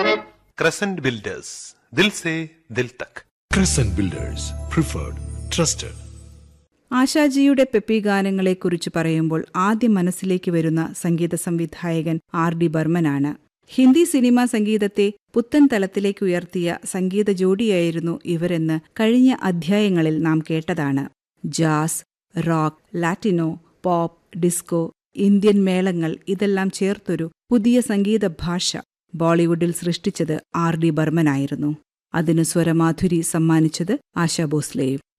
Crescent Builders. Dil se dil tak. Crescent Builders, preferred, trusted. ആശാജിയുടെ peppy ഗാനങ്ങളെക്കുറിച്ച് പറയുമ്പോൾ ആദ്യം മനസ്സിലേക്ക് വരുന്ന സംഗീത സംവിധായകൻ ആർ ഡി ബർമനാണ് ഹിന്ദി സിനിമാ സംഗീതത്തെ പുത്തൻ തലത്തിലേക്ക് ഉയർത്തിയ സംഗീത ജോഡിയായിരുന്നു ഇവരെന്ന് കഴിഞ്ഞ അധ്യായങ്ങളിൽ നാം കേട്ടതാണ് jazz rock Latino pop disco Indian മേളങ്ങൾ ഇതെല്ലാം ചേർത്തൊരു പുതിയ സംഗീത ഭാഷ ബോളിവുഡിൽ സൃഷ്ടിച്ചത് ആർ ഡി ബർമനായിരുന്നു അതിനു സ്വരമാധുരി സമ്മാനിച്ചത് ആശാ ഭോസ്ലെയും